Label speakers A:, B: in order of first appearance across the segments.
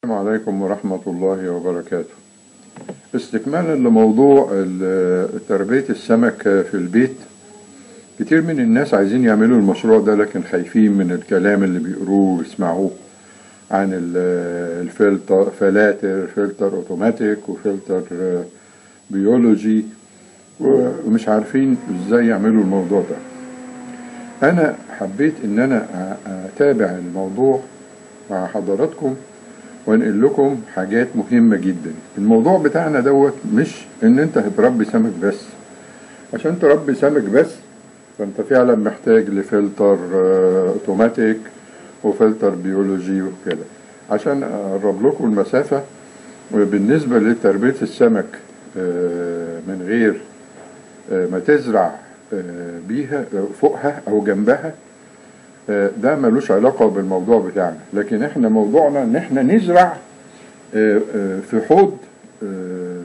A: السلام عليكم ورحمة الله وبركاته استكمالا لموضوع ال- تربية السمك في البيت كتير من الناس عايزين يعملوا المشروع ده لكن خايفين من الكلام اللي بيقروه ويسمعوه عن ال- الفلتر فلاتر فلتر اوتوماتيك وفلتر آه، بيولوجي ومش عارفين ازاي يعملوا الموضوع ده انا حبيت ان انا أ- اتابع الموضوع مع حضراتكم وانقل لكم حاجات مهمة جدا الموضوع بتاعنا دوت مش ان انت هتربي سمك بس عشان تربي سمك بس فانت فعلا محتاج لفلتر آه، اوتوماتيك وفلتر بيولوجي وكده عشان اقرب لكم المسافة وبالنسبة لتربية السمك آه، من غير آه، ما تزرع آه، بيها آه، فوقها او جنبها آه، ده ملوش علاقة بالموضوع بتاعنا لكن احنا موضوعنا ان احنا نزرع آه، آه، في حوض آه،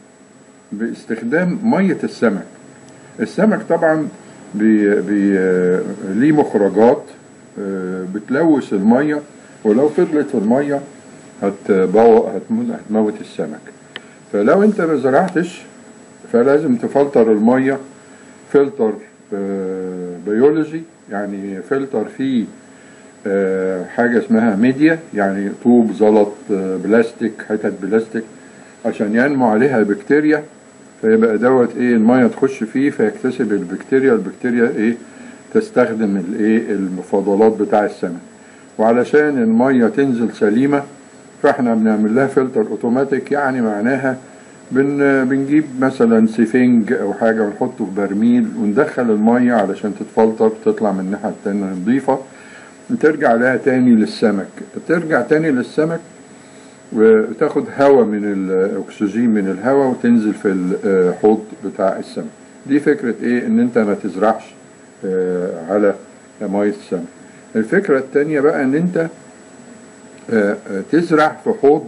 A: باستخدام مية السمك السمك طبعا بي بي آه، ليه مخرجات آه، بتلوث المية ولو فضلت في المية هتبو- هتموت هتموت السمك فلو انت ما زرعتش فلازم تفلتر المية فلتر آه، بيولوجي يعني فلتر فيه آه، حاجة اسمها ميديا يعني طوب زلط آه، بلاستيك حتت بلاستيك عشان ينمو عليها بكتيريا فيبقى دوت ايه المية تخش فيه فيكتسب البكتيريا البكتيريا ايه تستخدم الايه المفاضلات بتاع السمك وعلشان المية تنزل سليمة فاحنا بنعمل لها فلتر اوتوماتيك يعني معناها بن بنجيب مثلا سفنج او حاجه ونحطه في برميل وندخل الميه علشان تتفلتر تطلع من الناحيه التانيه نظيفه وترجع لها تاني للسمك ترجع تاني للسمك وتاخد هواء من الاكسجين من الهواء وتنزل في الحوض بتاع السمك دي فكره ايه ان انت ما تزرعش آه، على ميه السمك الفكره التانيه بقى ان انت آه، آه، تزرع في حوض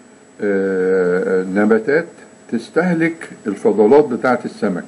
A: آه، نباتات تستهلك الفضلات بتاعة السمك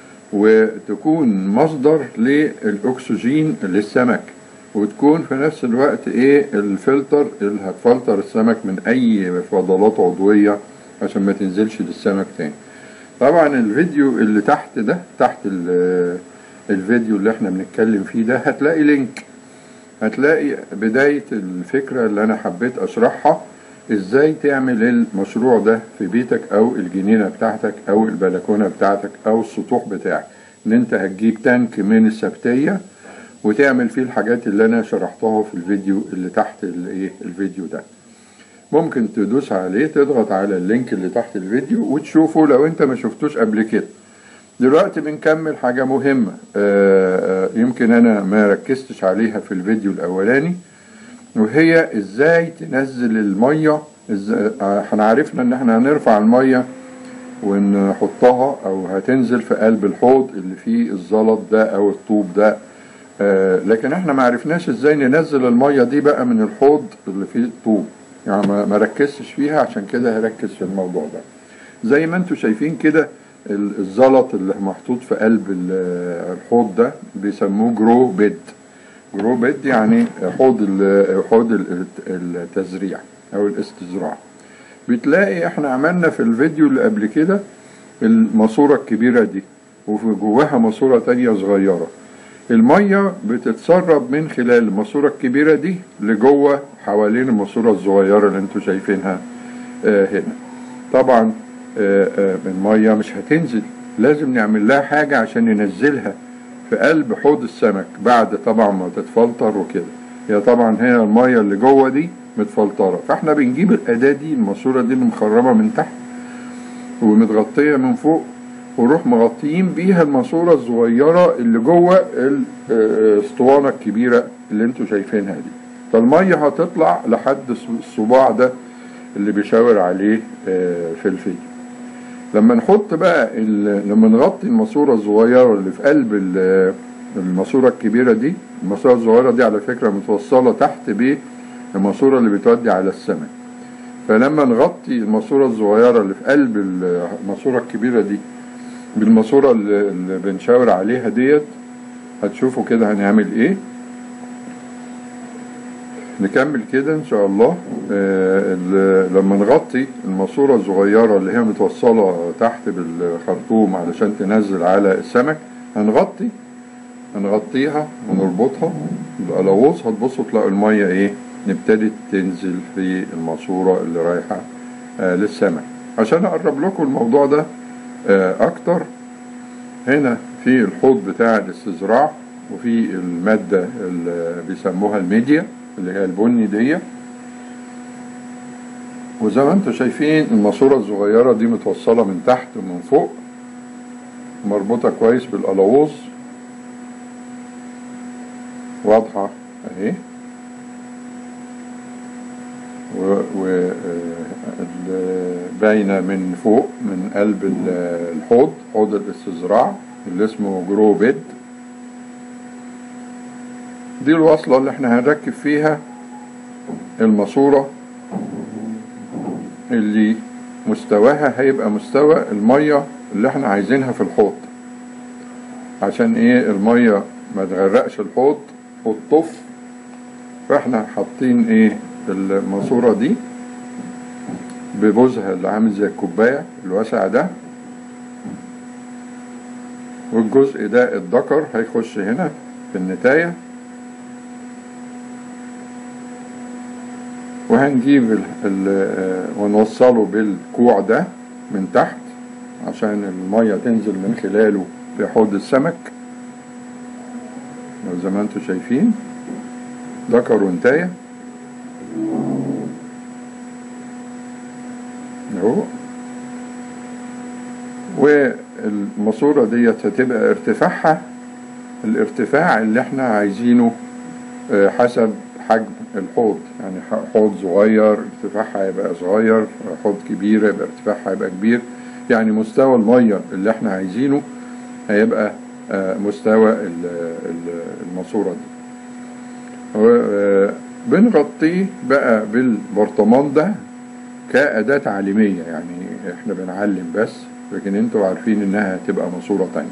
A: وتكون مصدر للأكسجين للسمك وتكون في نفس الوقت ايه الفلتر اللي هتفلتر السمك من اي فضلات عضوية عشان ما تنزلش للسمك تاني طبعا الفيديو اللي تحت ده تحت ال- الفيديو اللي احنا بنتكلم فيه ده هتلاقي لينك هتلاقي بداية الفكرة اللي أنا حبيت أشرحها إزاي تعمل المشروع ده في بيتك أو الجنينة بتاعتك أو البلكونة بتاعتك أو السطوح بتاعك إن أنت هتجيب تانك من السبتية وتعمل فيه الحاجات اللي أنا شرحتها في الفيديو اللي تحت الإيه الفيديو ده ممكن تدوس عليه تضغط على اللينك اللي تحت الفيديو وتشوفه لو أنت ما شفتوش قبل كده دلوقتي بنكمل حاجة مهمة آه، آه، يمكن أنا ما ركزتش عليها في الفيديو الأولاني وهي إزاي تنزل المية إز- آه، احنا عرفنا إن احنا هنرفع المية ونحطها أو هتنزل في قلب الحوض اللي فيه الزلط ده أو الطوب ده آه، لكن احنا ما عرفناش ازاي ننزل المية دي بقى من الحوض اللي فيه الطوب يعني ما ما ركزتش فيها عشان كده هركز في الموضوع ده زي ما انتم شايفين كده ال- الزلط اللي محطوط في قلب ال- الحوض ده بيسموه جرو بيد جرو بيد يعني حوض ال- حوض ال- التزريع او الاستزراع بتلاقي احنا عملنا في الفيديو اللي قبل كده الماسورة الكبيرة دي وفي جواها ماسورة تانية صغيرة المية بتتسرب من خلال الماسورة الكبيرة دي لجوه حوالين الماسورة الصغيرة اللي انتوا شايفينها آه هنا طبعا آه آه المية مش هتنزل لازم نعمل لها حاجة عشان ننزلها في قلب حوض السمك بعد طبعا ما تتفلتر وكده هي طبعا هي المية اللي جوه دي متفلترة فاحنا بنجيب الأداة دي الماسورة دي اللي مخرمة من تحت ومتغطية من فوق ونروح مغطيين بيها الماسورة الصغيرة اللي جوه ال- آه، الاسطوانة الكبيرة اللي انتوا شايفينها دي فالمية هتطلع لحد الصباع ده اللي بيشاور عليه آه، في الفيديو لما نحط بقى ال- لما نغطي الماسورة الصغيرة اللي في قلب ال- الماسورة الكبيرة دي الماسورة الصغيرة دي على فكرة متوصلة تحت بالماسورة اللي بتودي على السمك فلما نغطي الماسورة الصغيرة اللي في قلب الماسورة الكبيرة دي بالماسورة اللي اللي بنشاور عليها ديت هتشوفوا كده هنعمل ايه نكمل كده ان شاء الله آه، ال- لما نغطي الماسورة الصغيرة اللي هي متوصلة تحت بالخرطوم علشان تنزل على السمك هنغطي هنغطيها ونربطها بالقلاووز هتبصوا تلاقوا المية ايه ابتدت تنزل في الماسورة اللي رايحة آه للسمك عشان اقرب لكم الموضوع ده آه اكتر هنا في الحوض بتاع الاستزراع وفي المادة اللي بيسموها الميديا اللي هي البني دي وزي ما انتم شايفين الماسورة الصغيرة دي متوصلة من تحت ومن فوق مربوطة كويس بالقلاووز واضحة اهي و, و آه، ال- باينة من فوق من قلب ال- الحوض حوض الاستزراع اللي اسمه جرو بيد دي الوصلة اللي احنا هنركب فيها الماسورة اللي مستواها هيبقى مستوى المية اللي احنا عايزينها في الحوض عشان ايه المية ما تغرقش الحوض وتطف فاحنا حاطين ايه الماسورة دي ببوزها اللي عامل زي الكوباية الواسع ده والجزء ده الذكر هيخش هنا في النتاية وهنجيب ال ال آه، ونوصله بالكوع ده من تحت عشان المية تنزل من خلاله في حوض السمك زي ما انتم شايفين ذكر وانتاية اهو والماسورة ديت هتبقى ارتفاعها الارتفاع اللي احنا عايزينه آه، حسب حجم الحوض يعني ح- حوض صغير ارتفاعها يبقى صغير حوض كبير يبقى ارتفاعها يبقى كبير يعني مستوى المية اللي احنا عايزينه هيبقى آه، مستوى ال- ال- الماسورة دي و- آه، بنغطيه بقى بالبرطمان ده كأداة تعليمية يعني احنا بنعلم بس لكن انتوا عارفين انها هتبقى ماسورة تانية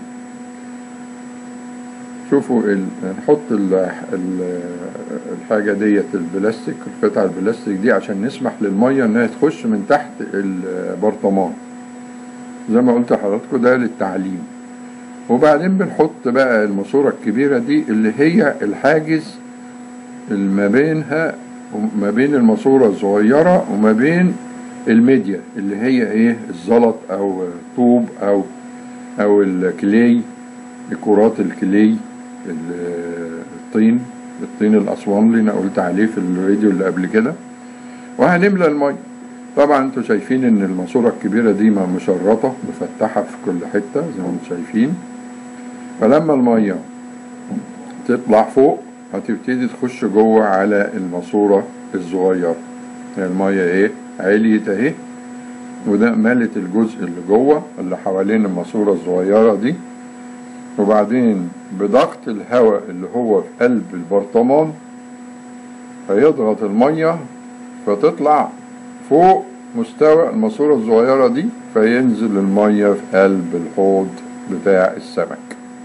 A: شوفوا ال... نحط ال... ال... الحاجة ديت البلاستيك القطعة البلاستيك دي عشان نسمح للمية انها تخش من تحت البرطمان زي ما قلت لحضراتكم ده للتعليم وبعدين بنحط بقى الماسورة الكبيرة دي اللي هي الحاجز اللي ما بينها وما بين الماسورة الصغيرة وما بين الميديا اللي هي ايه الزلط او الطوب او او الكلي كرات الكلي ال- الطين الطين الاسوان اللي انا قلت عليه في الفيديو اللي قبل كده وهنملى المية طبعا انتوا شايفين ان الماسورة الكبيرة دي ما مشرطة مفتحة في كل حتة زي ما انتوا شايفين فلما المية تطلع فوق هتبتدي تخش جوه على الماسورة الصغيرة هي المية ايه عليت اهي وده ملت الجزء اللي جوه اللي حوالين الماسورة الصغيرة دي وبعدين بضغط الهواء اللي هو في قلب البرطمان هيضغط المية فتطلع فوق مستوى الماسورة الصغيرة دي فينزل المية في قلب الحوض بتاع السمك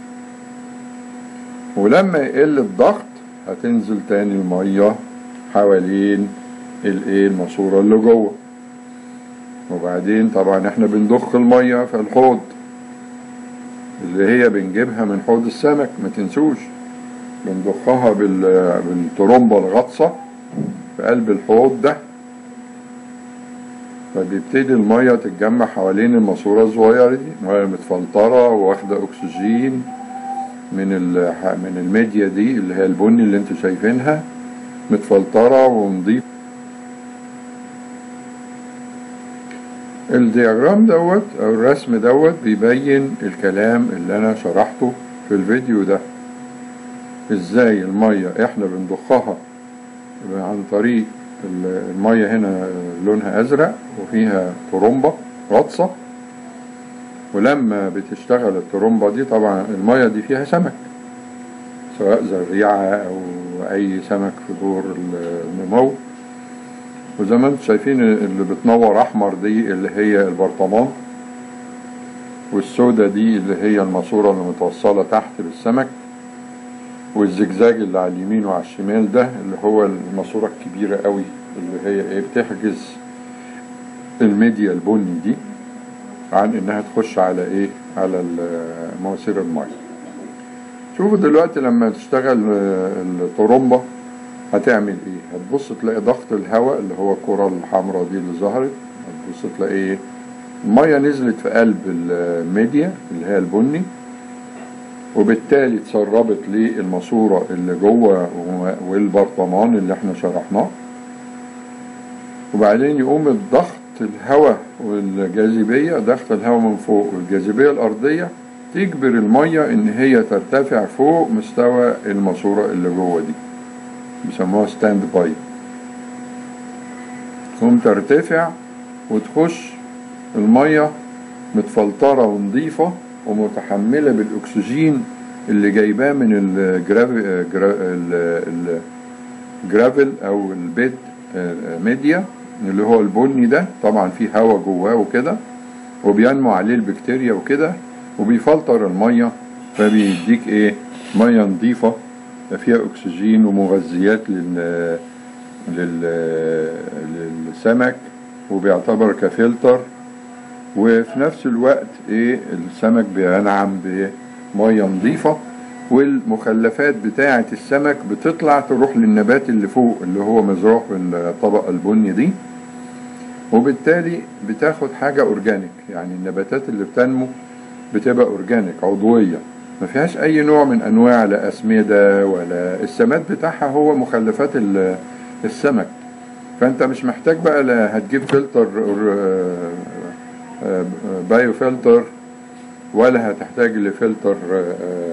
A: ولما يقل الضغط هتنزل تاني المية حوالين الايه الماسورة اللي جوه وبعدين طبعا احنا بنضخ المية في الحوض اللي هي بنجيبها من حوض السمك ما تنسوش بنضخها بال- بالطرمبة الغطسة في قلب الحوض ده فبيبتدي المية تتجمع حوالين الماسورة الصغيرة دي مية متفلترة واخدة أكسجين من ال- من الميديا دي اللي هي البني اللي انتوا شايفينها متفلترة ونضيف الدياجرام دوت او الرسم دوت بيبين الكلام اللي انا شرحته في الفيديو ده ازاي المية احنا بنضخها عن طريق ال- المية هنا لونها ازرق وفيها طرمبة غطسة ولما بتشتغل الطرمبة دي طبعا المية دي فيها سمك سواء زريعة او اي سمك في دور النمو وزي ما انتم شايفين اللي بتنور احمر دي اللي هي البرطمان والسودة دي اللي هي الماسورة اللي متوصلة تحت بالسمك والزجزاج اللي على اليمين وعلى الشمال ده اللي هو الماسورة الكبيرة قوي اللي هي ايه بتحجز الميديا البني دي عن انها تخش على ايه على ال- مواسير المية شوفوا دلوقتي لما تشتغل آه، الطرمبة هتعمل ايه هتبص تلاقي ضغط الهواء اللي هو الكرة الحمراء دي اللي ظهرت هتبص تلاقي ايه المية نزلت في قلب الميديا اللي هي البني وبالتالي اتسربت للماسورة اللي جوه والبرطمان اللي احنا شرحناه وبعدين يقوم الضغط الهواء والجاذبية ضغط الهواء من فوق والجاذبية الأرضية تجبر المية إن هي ترتفع فوق مستوى الماسورة اللي جوه دي بيسموها ستاند باي تقوم ترتفع وتخش المية متفلترة ونظيفة ومتحملة بالأكسجين اللي جايباه من الجراف الجرافل أو البيد ميديا اللي هو البني ده طبعا فيه هواء جواه وكده وبينمو عليه البكتيريا وكده وبيفلتر المية فبيديك ايه مية نظيفة فيها أكسجين ومغذيات لل لل للسمك وبيعتبر كفلتر وفي نفس الوقت ايه السمك بينعم بميه نظيفه والمخلفات بتاعه السمك بتطلع تروح للنبات اللي فوق اللي هو مزروع في الطبقه البني دي وبالتالي بتاخد حاجه اورجانيك يعني النباتات اللي بتنمو بتبقى اورجانيك عضويه ما فيهاش اي نوع من انواع لا اسمده ولا السماد بتاعها هو مخلفات ال- السمك فانت مش محتاج بقى لا هتجيب فلتر آه، آه، بايو فلتر ولا هتحتاج لفلتر آه،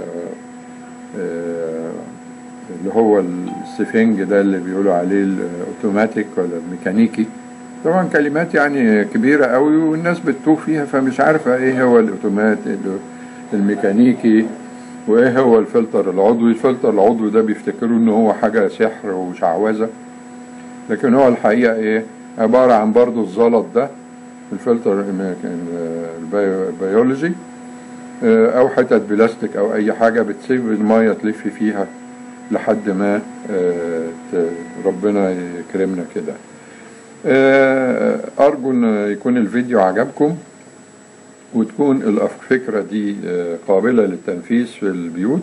A: آه، اللي هو السفنج ده اللي بيقولوا عليه الاوتوماتيك ولا الميكانيكي طبعا كلمات يعني كبيرة قوي والناس بتتوه فيها فمش عارفة ايه هو الاوتومات الميكانيكي وايه هو الفلتر العضوي الفلتر العضوي ده بيفتكروا ان هو حاجة سحر وشعوذة لكن هو الحقيقة ايه عبارة عن برضو الزلط ده الفلتر البيو- البيولوجي آه، او حتت بلاستيك او اي حاجة بتسيب المية تلف فيها لحد ما آه، ت- ربنا يكرمنا كده آه، ارجو ان يكون الفيديو عجبكم وتكون الفكرة دي آه، قابلة للتنفيذ في البيوت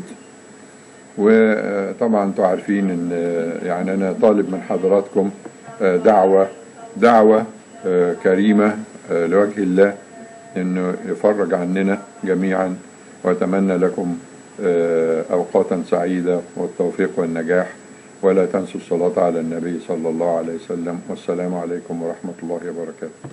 A: وطبعا انتوا عارفين ان آه، يعني انا طالب من حضراتكم آه، دعوة دعوة آه، كريمة آه، لوجه الله انه يفرج عننا جميعا واتمنى لكم آه، اوقاتا سعيدة والتوفيق والنجاح ولا تنسوا الصلاة على النبي صلى الله عليه وسلم والسلام عليكم ورحمة الله وبركاته